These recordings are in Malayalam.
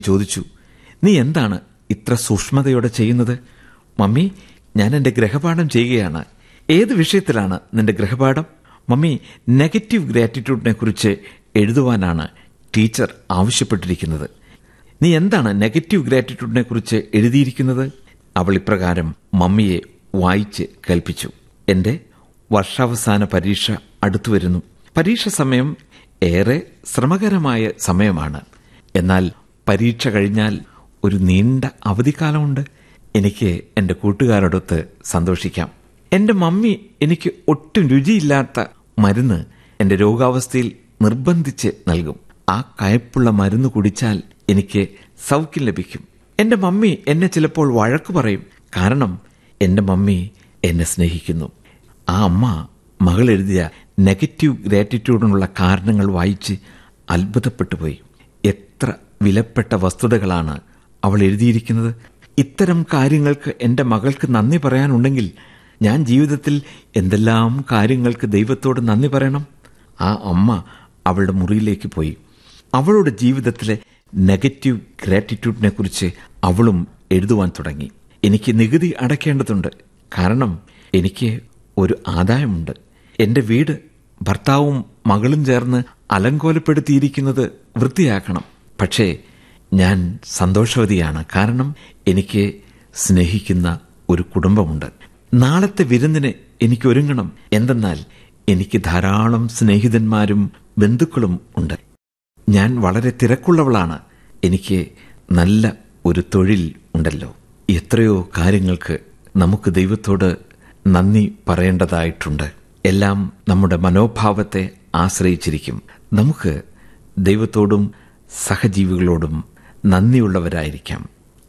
ചോദിച്ചു നീ എന്താണ് ഇത്ര സൂക്ഷ്മതയോടെ ചെയ്യുന്നത് മമ്മി ഞാൻ എന്റെ ഗ്രഹപാഠം ചെയ്യുകയാണ് ഏത് വിഷയത്തിലാണ് നിന്റെ ഗ്രഹപാഠം മമ്മി നെഗറ്റീവ് ഗ്രാറ്റിറ്റ്യൂഡിനെ കുറിച്ച് എഴുതുവാനാണ് ടീച്ചർ ആവശ്യപ്പെട്ടിരിക്കുന്നത് നീ എന്താണ് നെഗറ്റീവ് ഗ്രാറ്റിറ്റ്യൂഡിനെ കുറിച്ച് എഴുതിയിരിക്കുന്നത് അവൾ ഇപ്രകാരം മമ്മിയെ വായിച്ച് കേൾപ്പിച്ചു എന്റെ വർഷാവസാന പരീക്ഷ അടുത്തു വരുന്നു പരീക്ഷ സമയം ഏറെ ശ്രമകരമായ സമയമാണ് എന്നാൽ പരീക്ഷ കഴിഞ്ഞാൽ ഒരു നീണ്ട അവധിക്കാലമുണ്ട് എനിക്ക് എന്റെ കൂട്ടുകാരോടൊത്ത് സന്തോഷിക്കാം എന്റെ മമ്മി എനിക്ക് ഒട്ടും രുചിയില്ലാത്ത മരുന്ന് എന്റെ രോഗാവസ്ഥയിൽ നിർബന്ധിച്ച് നൽകും ആ കയപ്പുള്ള മരുന്ന് കുടിച്ചാൽ എനിക്ക് സൗഖ്യം ലഭിക്കും എന്റെ മമ്മി എന്നെ ചിലപ്പോൾ വഴക്കു പറയും കാരണം എന്റെ മമ്മി എന്നെ സ്നേഹിക്കുന്നു ആ അമ്മ മകൾ എഴുതിയ നെഗറ്റീവ് ഗ്രാറ്റിറ്റ്യൂഡിനുള്ള കാരണങ്ങൾ വായിച്ച് അത്ഭുതപ്പെട്ടു പോയി എത്ര വിലപ്പെട്ട വസ്തുതകളാണ് അവൾ എഴുതിയിരിക്കുന്നത് ഇത്തരം കാര്യങ്ങൾക്ക് എന്റെ മകൾക്ക് നന്ദി പറയാനുണ്ടെങ്കിൽ ഞാൻ ജീവിതത്തിൽ എന്തെല്ലാം കാര്യങ്ങൾക്ക് ദൈവത്തോട് നന്ദി പറയണം ആ അമ്മ അവളുടെ മുറിയിലേക്ക് പോയി അവളുടെ ജീവിതത്തിലെ നെഗറ്റീവ് ഗ്രാറ്റിറ്റ്യൂഡിനെ കുറിച്ച് അവളും എഴുതുവാൻ തുടങ്ങി എനിക്ക് നികുതി അടയ്ക്കേണ്ടതുണ്ട് കാരണം എനിക്ക് ഒരു ആദായമുണ്ട് എന്റെ വീട് ഭർത്താവും മകളും ചേർന്ന് അലങ്കോലപ്പെടുത്തിയിരിക്കുന്നത് വൃത്തിയാക്കണം പക്ഷേ ഞാൻ സന്തോഷവതിയാണ് കാരണം എനിക്ക് സ്നേഹിക്കുന്ന ഒരു കുടുംബമുണ്ട് നാളത്തെ വിരുന്നിന് എനിക്ക് ഒരുങ്ങണം എന്തെന്നാൽ എനിക്ക് ധാരാളം സ്നേഹിതന്മാരും ബന്ധുക്കളും ഉണ്ട് ഞാൻ വളരെ തിരക്കുള്ളവളാണ് എനിക്ക് നല്ല ഒരു തൊഴിൽ ഉണ്ടല്ലോ എത്രയോ കാര്യങ്ങൾക്ക് നമുക്ക് ദൈവത്തോട് നന്ദി പറയേണ്ടതായിട്ടുണ്ട് എല്ലാം നമ്മുടെ മനോഭാവത്തെ ആശ്രയിച്ചിരിക്കും നമുക്ക് ദൈവത്തോടും സഹജീവികളോടും നന്ദിയുള്ളവരായിരിക്കാം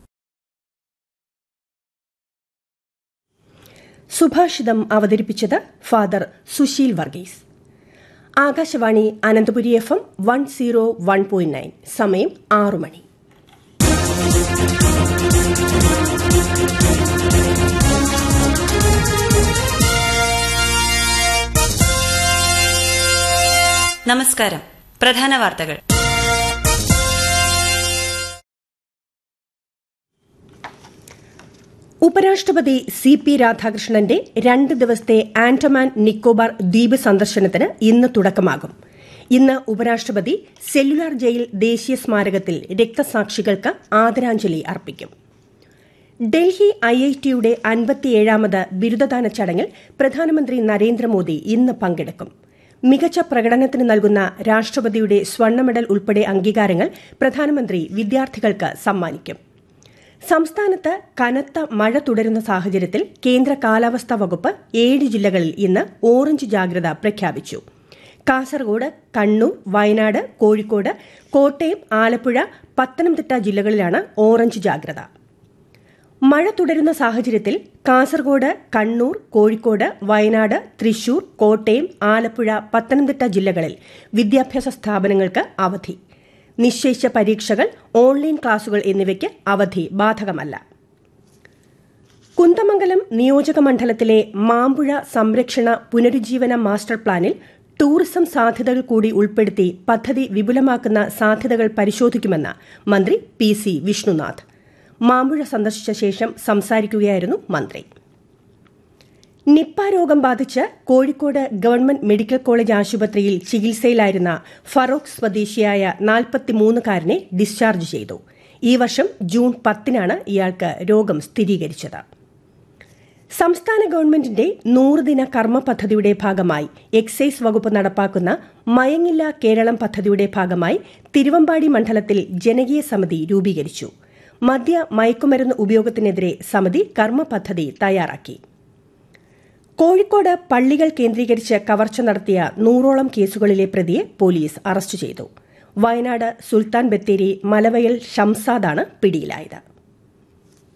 സുഭാഷിതം അവതരിപ്പിച്ചത് father Susheel Varghese Akashvani Ananthapuri F M one zero one point nine സമയം ആറു മണി നമസ്കാരം പ്രധാന വാർത്തകൾ ഉപരാഷ്ട്രപതി സി പി രാധാകൃഷ്ണന്റെ രണ്ട് ദിവസത്തെ ആൻഡമാൻ നിക്കോബാർ ദ്വീപ് സന്ദർശനത്തിന് ഇന്ന് തുടക്കമാകും ഇന്ന് ഉപരാഷ്ട്രപതി സെല്ലുലാർ ജയിൽ ദേശീയ സ്മാരകത്തിൽ രക്തസാക്ഷികൾക്ക് ആദരാഞ്ജലി അർപ്പിക്കും ഡൽഹി ഐ ഐ ടിയുടെ അൻപത്തിയേഴാമത് ബിരുദദാന ചടങ്ങിൽ പ്രധാനമന്ത്രി നരേന്ദ്രമോദി ഇന്ന് പങ്കെടുക്കും മികച്ച പ്രകടനത്തിന് നൽകുന്ന രാഷ്ട്രപതിയുടെ സ്വർണ്ണ മെഡൽ ഉൾപ്പെടെ അംഗീകാരങ്ങൾ പ്രധാനമന്ത്രി വിദ്യാർത്ഥികൾക്ക് സമ്മാനിക്കും സംസ്ഥാനത്ത് കനത്ത മഴ തുടരുന്ന സാഹചര്യത്തിൽ കേന്ദ്ര കാലാവസ്ഥാ വകുപ്പ് ഏഴ് ജില്ലകളിൽ ഇന്ന് ഓറഞ്ച് ജാഗ്രത പ്രഖ്യാപിച്ചു കാസർഗോഡ് കണ്ണൂർ വയനാട് കോഴിക്കോട് കോട്ടയം ആലപ്പുഴ പത്തനംതിട്ട ജില്ലകളിലാണ് ഓറഞ്ച് ജാഗ്രത മഴ തുടരുന്ന സാഹചര്യത്തിൽ കാസർഗോഡ് കണ്ണൂർ കോഴിക്കോട് വയനാട് തൃശൂർ കോട്ടയം ആലപ്പുഴ പത്തനംതിട്ട ജില്ലകളിൽ വിദ്യാഭ്യാസ സ്ഥാപനങ്ങൾക്ക് അവധി നിശ്ചയിച്ച പരീക്ഷകൾ ഓൺലൈൻ ക്ലാസുകൾ എന്നിവയ്ക്ക് അവധി ബാധകമല്ല കുന്തമംഗലം നിയോജക മണ്ഡലത്തിലെ മാമ്പുഴ സംരക്ഷണ പുനരുജ്ജീവന മാസ്റ്റർ പ്ലാനിൽ ടൂറിസം സാധ്യതകൾ കൂടി ഉൾപ്പെടുത്തി പദ്ധതി വിപുലമാക്കുന്ന സാധ്യതകൾ പരിശോധിക്കുമെന്ന് മന്ത്രി പി സി വിഷ്ണുനാഥ് മാമ്പുഴ സന്ദർശിച്ച ശേഷം സംസാരിക്കുകയായിരുന്നു മന്ത്രി നിപ്പ രോഗം ബാധിച്ച് കോഴിക്കോട് ഗവൺമെന്റ് മെഡിക്കൽ കോളേജ് ആശുപത്രിയിൽ ചികിത്സയിലായിരുന്ന ഫറോക്ക് സ്വദേശിയായ നാൽപ്പത്തിമൂന്നുകാരനെ ഡിസ്ചാർജ് ചെയ്തു ഈ വർഷം ജൂൺ പത്തിനാണ് ഇയാൾക്ക് രോഗം സ്ഥിരീകരിച്ചത് സംസ്ഥാന ഗവൺമെന്റിന്റെ നൂറുദിന കർമ്മ പദ്ധതിയുടെ ഭാഗമായി എക്സൈസ് വകുപ്പ് നടപ്പാക്കുന്ന മയങ്ങില്ല കേരളം പദ്ധതിയുടെ ഭാഗമായി തിരുവമ്പാടി മണ്ഡലത്തിൽ ജനകീയ സമിതി രൂപീകരിച്ചു മദ്യ മയക്കുമരുന്ന് ഉപയോഗത്തിനെതിരെ സമിതി കർമ്മ പദ്ധതി തയ്യാറാക്കി കോഴിക്കോട് പള്ളികൾ കേന്ദ്രീകരിച്ച് കവർച്ച നടത്തിയ നൂറോളം കേസുകളിലെ പ്രതിയെ പോലീസ് അറസ്റ്റ് ചെയ്തു വയനാട് സുൽത്താൻ ബത്തേരി മലവയൽ ഷംസാദാണ് പിടിയിലായത്